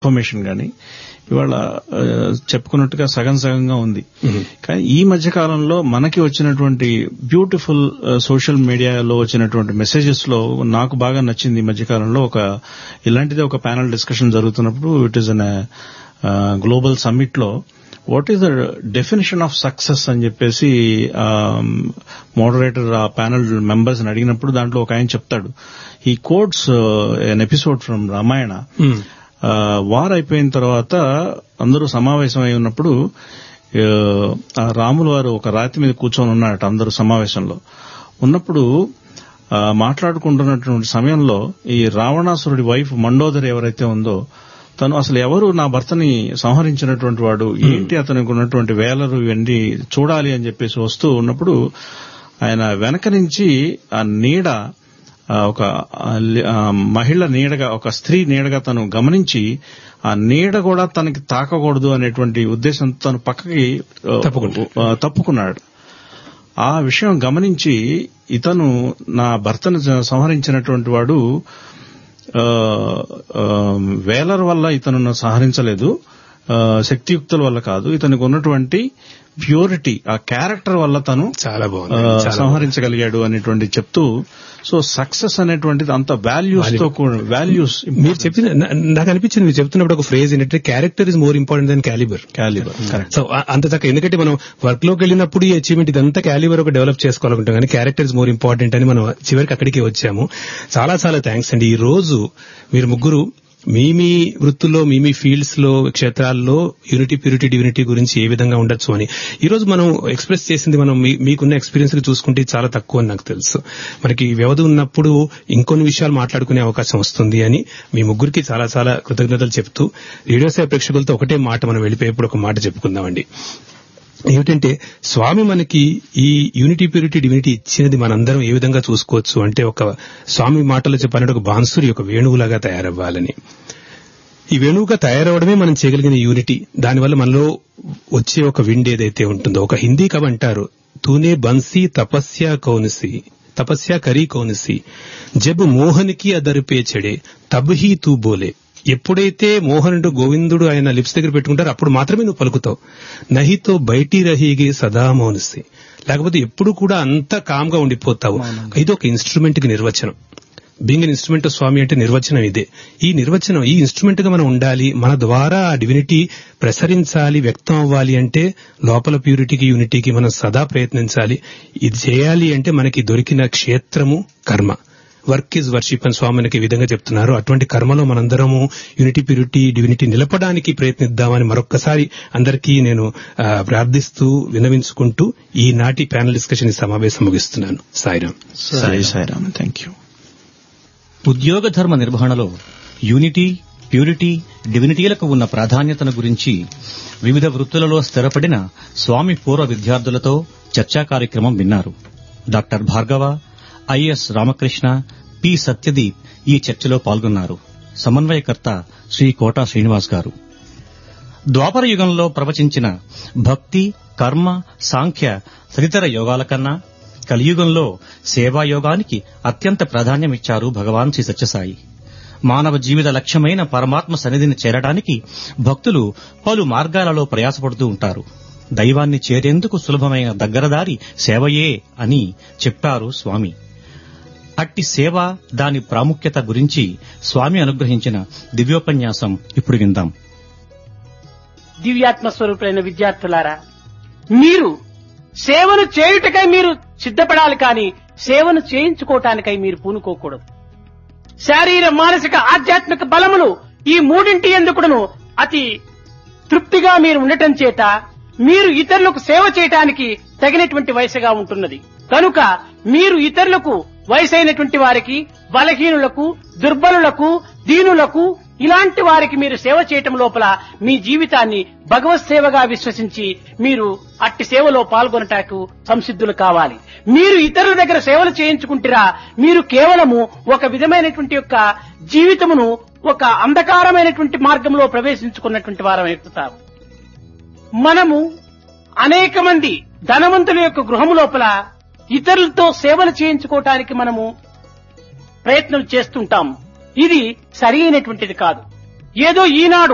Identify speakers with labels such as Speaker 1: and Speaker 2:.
Speaker 1: Information కానీ ఇవాళ ఆ, చెప్పుకున్నట్టుగా సగం సగంగా ఉంది కానీ ఈ మధ్య కాలంలో మనకి వచ్చినటువంటి బ్యూటిఫుల్ సోషల్ మీడియాలో వచ్చినటువంటి మెసేజెస్ లో నాకు బాగా నచ్చింది ఈ మధ్య కాలంలో ఒక ఇలాంటిదే ఒక ప్యానల్ డిస్కషన్ జరుగుతున్నప్పుడు it is an global summit లో what is the definition of success అని చెప్పేసి మోడరేటర్ ఆ ప్యానల్ మెంబర్స్ అడిగినప్పుడు దాంట్లో ఒక ఆయన చెప్తాడు ఈ quotes an episode from Ramayana ఆ, వార్ అయిపోయిన తర్వాత అందరూ సమావేశమై ఉన్నప్పుడు ఆ, ఆ రాములు వారు ఒక రాతి మీద కూర్చొని ఉన్నారట అందరూ సమావేశంలో ఉన్నప్పుడు ఆ, మాట్లాడుకుంటున్నటువంటి సమయంలో ఈ రావణాసురుడి వైఫ్ మండోదరి ఎవరైతే ఉందో తను అసలు ఎవరు నా భర్తని సంహరించినటువంటి వాడు ఏంటి అతనికి ఉన్నటువంటి వేలరు ఇవన్నీ చూడాలి అని చెప్పేసి వస్తూ ఉన్నప్పుడు ఆయన వెనక నుంచి ఆ నీడ ఆ, ఒక ఆ, లి- ఆ, మహిళ నీడగా ఒక స్త్రీ నీడగా తను గమనించి ఆ నీడ కూడా తనకి తాకకూడదు అనేటువంటి ఉద్దేశంతో తను పక్కకి ఆ,
Speaker 2: తప్పుకుంటాడు.
Speaker 1: ఆ, తప్పుకున్నాడు ఆ విషయం గమనించి ఇతను నా భర్తను సంహరించినటువంటి వాడు ఆ, ఆ, వేలర్ వల్ల ఇతను నన్ను సంహరించలేదు ఆ, శక్తియుక్తుల వల్ల కాదు ఇతనికి ఉన్నటువంటి ప్యూరిటీ ఆ క్యారెక్టర్ వల్ల తను
Speaker 2: చాలా బాగుంది
Speaker 1: ఆ,
Speaker 2: చాలా బాగుంది.
Speaker 1: సంహరించగలిగాడు అనేటువంటి చెప్తూ సో సక్సెస్ అనేటువంటిది అంత వాల్యూస్ తో వాల్యూస్
Speaker 2: మీరు చెప్పిన నా- నాకు అనిపించింది మీరు చెప్తున్నప్పుడు ఒక ఫ్రేజ్ ఏంటంటే character is more important than calibre
Speaker 1: calibre correct
Speaker 2: so uh- అంత చక్క ఎందుకంటే మనం వర్క్ లోకి వెళ్ళినప్పుడు ఈ అచీవ్మెంట్ ఇదంతా క్యాలిబర్ ఒక డెవలప్ చేసుకోవాలనుకుంటాం కానీ క్యారెక్టర్ ఇస్ మోర్ ఇంపార్టెంట్ అని మనం చివరికి అక్కడికి వచ్చాము చాలా చాలా థ్యాంక్స్ అండి ఈ రోజు మీరు ముగ్గురు మీ మీ వృత్తుల్లో మీ మీ ఫీల్డ్స్ లో క్షేత్రాల్లో యూనిటీ ప్యూరిటీ డివినిటీ గురించి ఏ విధంగా ఉండొచ్చు అని ఈ రోజు మనం ఎక్స్ప్రెస్ చేసింది మనం మీ- మీకున్న ఎక్స్పీరియన్స్ చూసుకుంటే చాలా తక్కువ అని నాకు తెలుసు మనకి వ్యవధి ఉన్నప్పుడు ఇంకొన్ని విషయాలు మాట్లాడుకునే అవకాశం వస్తుంది అని మీ ముగ్గురికి చాలా చాలా కృతజ్ఞతలు చెప్తూ రేడియో సేవ ప్రేక్షకులతో ఒకటే మాట మనం వెళ్ళిపోయేప్పుడు ఒక మాట చెప్పుకుందామండి ఏమిటంటే స్వామి మనకి ఈ యూనిటీ ప్యూరిటీ డివినిటీ ఇచ్చినది మనందరం ఏ విధంగా చూసుకోవచ్చు అంటే ఒక స్వామి మాటలో చెప్పాలంటే ఒక బాన్సురి ఒక వేణువులాగా తయారవ్వాలని ఈ వేణువుగా తయారవడమే మనం చేయగలిగిన యూనిటీ దానివల్ల మనలో వచ్చే ఒక విండ్ ఏదైతే ఉంటుందో ఒక హిందీ కవి అంటారు తూనే బన్సీ తపస్య కౌనసి తపస్య కరీ కౌనసి జబ్ మోహన్కి అదరిపే చెడే తబ్ హీ తూ బోలే ఎప్పుడైతే మోహనుడు గోవిందుడు ఆయన లిప్స్ దగ్గర పెట్టుకుంటారో అప్పుడు మాత్రమే నువ్వు పలుకుతావు నహితో బయటి రహీగే సదా మౌనసి లేకపోతే ఎప్పుడు కూడా అంత కామ్గా ఉండిపోతావు ఇది ఒక ఇన్స్ట్రుమెంట్ కి నిర్వచనం బీయింగ్ ఇన్స్ట్రుమెంట్ స్వామి అంటే నిర్వచనం ఇదే ఈ నిర్వచనం ఈ ఇన్స్ట్రుమెంట్ గా మనం ఉండాలి మన ద్వారా ఆ డివినిటీ ప్రసరించాలి వ్యక్తం అవ్వాలి అంటే లోపల ప్యూరిటీకి యూనిటీకి మనం సదా ప్రయత్నించాలి ఇది చేయాలి అంటే మనకి దొరికిన క్షేత్రము కర్మ వర్క్ ఇస్ వర్షిప్ అని స్వామి మనకి ఈ విధంగా చెప్తున్నారు అటువంటి కర్మలో మనందరము యూనిటీ ప్యూరిటీ డివినిటీ నిలపడానికి ప్రయత్నిద్దామని మరొక్కసారి అందరికీ నేను ఆ, ప్రార్థిస్తూ వినవించుకుంటూ ఈనాటి ప్యానల్ డిస్కషన్ ఈ సమావేశం ముగిస్తున్నాను సాయిరాం
Speaker 1: సాయి సాయిరామ్ థ్యాంక్ యూ
Speaker 3: ఉద్యోగ ధర్మ నిర్వహణలో యూనిటీ ప్యూరిటీ డివినిటీలకు ఉన్న ప్రాధాన్యతను గురించి వివిధ వృత్తులలో స్థిరపడిన స్వామి పూర్వ విద్యార్థులతో చర్చా కార్యక్రమం విన్నారు doctor Bhargava I S Ramakrishna P Satyadeep ఈ చర్చలో పాల్గొన్నారు సమన్వయకర్త శ్రీ కోటా శ్రీనివాస్ గారు ద్వాపర యుగంలో ప్రవచించిన భక్తి కర్మ సాంఖ్య తదితర యోగాల కన్నా కలియుగంలో సేవాయోగానికి అత్యంత ప్రాధాన్యమిచ్చారు భగవాన్ శ్రీ సత్యసాయి మానవ జీవిత లక్ష్యమైన పరమాత్మ సన్నిధిని చేరడానికి భక్తులు పలు మార్గాలలో ప్రయాసపడుతూ ఉంటారు దైవాన్ని చేరేందుకు సులభమైన దగ్గరదారి సేవయే అని చెప్పారు స్వామి అట్టి సేవ దాని ప్రాముఖ్యత గురించి స్వామి అనుగ్రహించిన దివ్యోపన్యాసం ఇప్పుడు విందాం
Speaker 4: దివ్యాత్మ స్వరూపులైన విద్యార్థులారా మీరు సేవను చేయుటకై మీరు సిద్ధపడాలి కానీ సేవను చేయించుకోవటానికై మీరు పూనుకోకూడదు శారీర మానసిక ఆధ్యాత్మిక బలములు ఈ మూడింటి ఎందుకును అతి తృప్తిగా మీరు ఉండటం చేత మీరు ఇతరులకు సేవ చేయటానికి తగినటువంటి వయసుగా ఉంటున్నది కనుక మీరు ఇతరులకు వయసైనటువంటి వారికి బలహీనులకు దుర్బలులకు దీనులకు ఇలాంటి వారికి మీరు సేవ చేయటం లోపల మీ జీవితాన్ని భగవత్ సేవగా విశ్వసించి మీరు అట్టి సేవలో పాల్గొనటానికి సంసిద్ధులు కావాలి మీరు ఇతరుల దగ్గర సేవలు చేయించుకుంటారా మీరు కేవలము ఒక విధమైనటువంటి యొక్క జీవితమును ఒక అంధకారమైనటువంటి మార్గంలో ప్రవేశించుకున్నటువంటి వారం ఎక్కుతారు మనము అనేక మంది ధనవంతుల యొక్క గృహము లోపల ఇతరులతో సేవలు చేయించుకోవటానికి మనము ప్రయత్నం చేస్తుంటాం ఇది సరి అయినటువంటిది కాదు ఏదో ఈనాడు